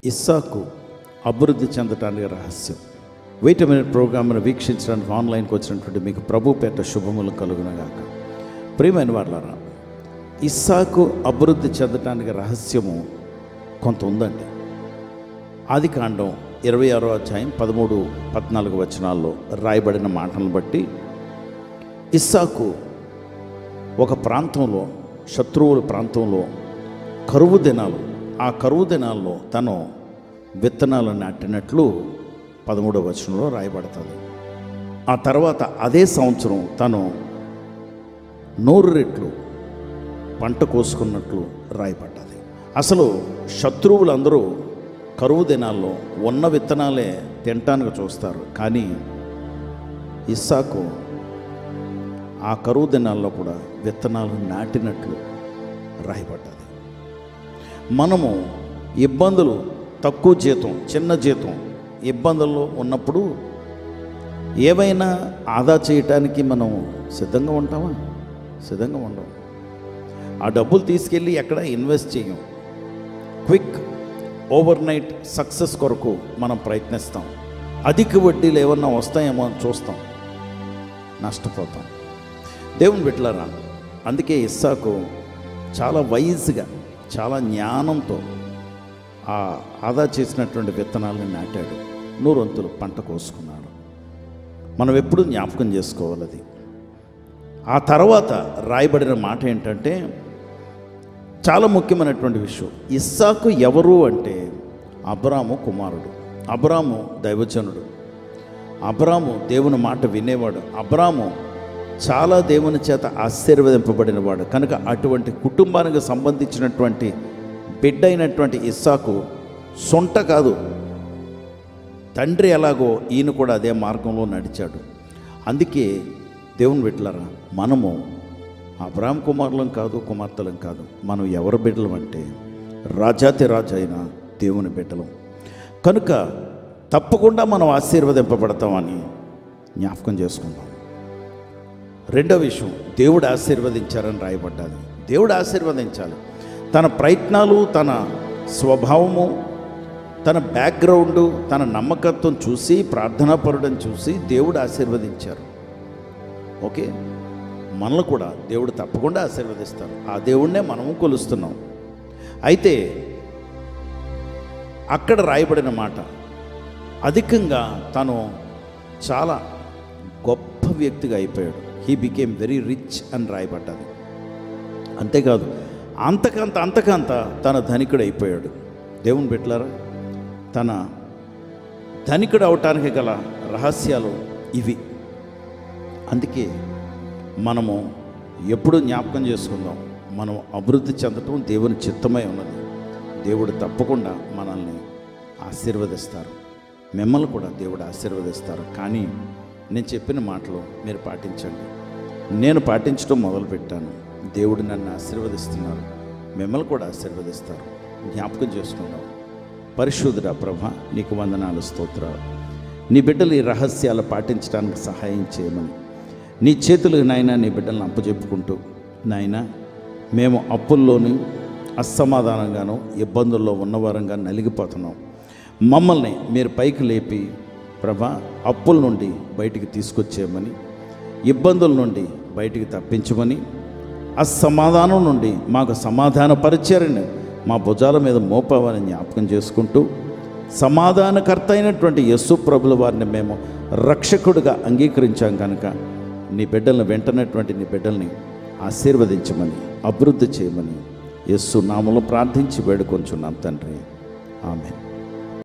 ఇస్సాకు అభివృద్ధి చెందటానికి రహస్యం wait minute ప్రోగ్రామ్ను వీక్షించడానికి ఆన్లైన్కి వచ్చినటువంటి మీకు ప్రభు పేట శుభములు కలుగునగాక ప్రియమైన వాళ్ళారా ఇస్సాకు అభివృద్ధి చెందటానికి రహస్యము కొంత ఉందండి ఆది కాండం ఇరవై ఆరో అధ్యాయం పదమూడు పద్నాలుగు వచనాల్లో రాయబడిన మాటలను బట్టి ఇస్సాకు ఒక ప్రాంతంలో శత్రువుల ప్రాంతంలో కరువు దినాలు ఆ కరువు దినాల్లో తను విత్తనాలు నాటినట్లు పదమూడవ వచనంలో రాయబడుతుంది ఆ తర్వాత అదే సంవత్సరం తను నూరు రెట్లు పంట కోసుకున్నట్లు రాయబడ్డది అసలు శత్రువులందరూ కరువు దినాల్లో ఉన్న విత్తనాలే తినటానికి చూస్తారు కానీ ఇస్సాకు ఆ కరువు దినాల్లో కూడా విత్తనాలు నాటినట్లు రాయబడ్డది మనము ఇబ్బందులు తక్కువ జీతం చిన్న జీతం ఇబ్బందుల్లో ఉన్నప్పుడు ఏవైనా ఆదా చేయటానికి మనం సిద్ధంగా ఉంటామా సిద్ధంగా ఉండం ఆ డబ్బులు తీసుకెళ్ళి ఎక్కడ ఇన్వెస్ట్ చేయం క్విక్ ఓవర్ నైట్ సక్సెస్ కొరకు మనం ప్రయత్నిస్తాం అధిక వడ్డీలు ఏమన్నా వస్తాయేమో అని చూస్తాం నష్టపోతాం దేవుని బిడ్డలారా అందుకే ఇస్సాకు చాలా వైజ్గా చాలా జ్ఞానంతో ఆ ఆదా చేసినటువంటి విత్తనాలను నాటాడు నూరొంతులు పంట కోసుకున్నాడు మనం ఎప్పుడూ జ్ఞాపకం చేసుకోవాలి అది ఆ తర్వాత రాయబడిన మాట ఏంటంటే చాలా ముఖ్యమైనటువంటి విషయం ఇస్సాకు ఎవరు అంటే అబ్రాము కుమారుడు అబ్రాము దైవజనుడు అబ్రాము దేవుని మాట వినేవాడు అబ్రాము చాలా దేవుని చేత ఆశీర్వదింపబడినవాడు కనుక అటువంటి కుటుంబానికి సంబంధించినటువంటి బిడ్డ అయినటువంటి ఇస్సాకు సొంట కాదు తండ్రి ఎలాగో ఈయన కూడా అదే మార్గంలో నడిచాడు అందుకే దేవుని బిడ్డలరా మనము అబ్రామ్ కుమారులం కాదు కుమార్తెలం కాదు మనం ఎవరి బిడ్డలం అంటే రాజాతి రాజు అయిన దేవుని బిడ్డలం కనుక తప్పకుండా మనం ఆశీర్వదింపబడతామని జ్ఞాపకం చేసుకుందాం రెండో విషయం దేవుడు ఆశీర్వదించారని రాయబడ్డాది దేవుడు ఆశీర్వదించాలి తన ప్రయత్నాలు తన స్వభావము తన బ్యాక్గ్రౌండ్ తన నమ్మకత్వం చూసి ప్రార్థనాపరుడని చూసి దేవుడు ఆశీర్వదించారు ఓకే మనల్ని కూడా దేవుడు తప్పకుండా ఆశీర్వదిస్తారు ఆ దేవుణ్ణే మనము కొలుస్తున్నాం అయితే అక్కడ రాయబడిన మాట అధికంగా తను చాలా గొప్ప వ్యక్తిగా అయిపోయాడు హీ బికేమ్ వెరీ రిచ్ అని రాయబడ్డది అంతేకాదు అంతకంత అంతకంత తన ధనికుడు అయిపోయాడు దేవుని పెట్టారా తన ధనికుడు అవటానికి గల రహస్యాలు ఇవి అందుకే మనము ఎప్పుడు జ్ఞాపకం చేసుకుందాం మనం అభివృద్ధి చెందటం దేవుని చిత్తమై ఉన్నది దేవుడు తప్పకుండా మనల్ని ఆశీర్వదిస్తారు మిమ్మల్ని కూడా దేవుడు ఆశీర్వదిస్తారు కానీ నేను చెప్పిన మాటలు మీరు పాటించండి నేను పాటించడం మొదలుపెట్టాను దేవుడు నన్ను ఆశీర్వదిస్తున్నారు మిమ్మల్ని కూడా ఆశీర్వదిస్తారు జ్ఞాపకం చేసుకుందాం పరిశుద్ధుడ ప్రభ నీకు వందనాలు స్తోత్రాలు నీ బిడ్డలు ఈ రహస్యాలు పాటించడానికి సహాయం చేయమని నీ చేతులకు నాయన నీ బిడ్డలను అప్పచెప్పుకుంటూ నాయన మేము అప్పుల్లోని అసమాధానంగాను ఇబ్బందుల్లో ఉన్నవారంగా నలిగిపోతున్నాం మమ్మల్ని మీరు పైకి లేపి ప్రభా అప్పుల నుండి బయటికి తీసుకొచ్చేయమని ఇబ్బందుల నుండి బయటికి తప్పించమని అసమాధానం నుండి మాకు సమాధాన పరిచర్ని మా భుజాల మీద మోపవని జ్ఞాపకం చేసుకుంటూ సమాధానకర్త అయినటువంటి యస్సు ప్రభుల వారిని మేము రక్షకుడిగా అంగీకరించాం కనుక నీ బిడ్డలను వెంటనటువంటి నీ బిడ్డల్ని ఆశీర్వదించమని అభివృద్ధి చేయమని యస్సు నామలో ప్రార్థించి వేడుకొంచున్నాం తండ్రి ఆమె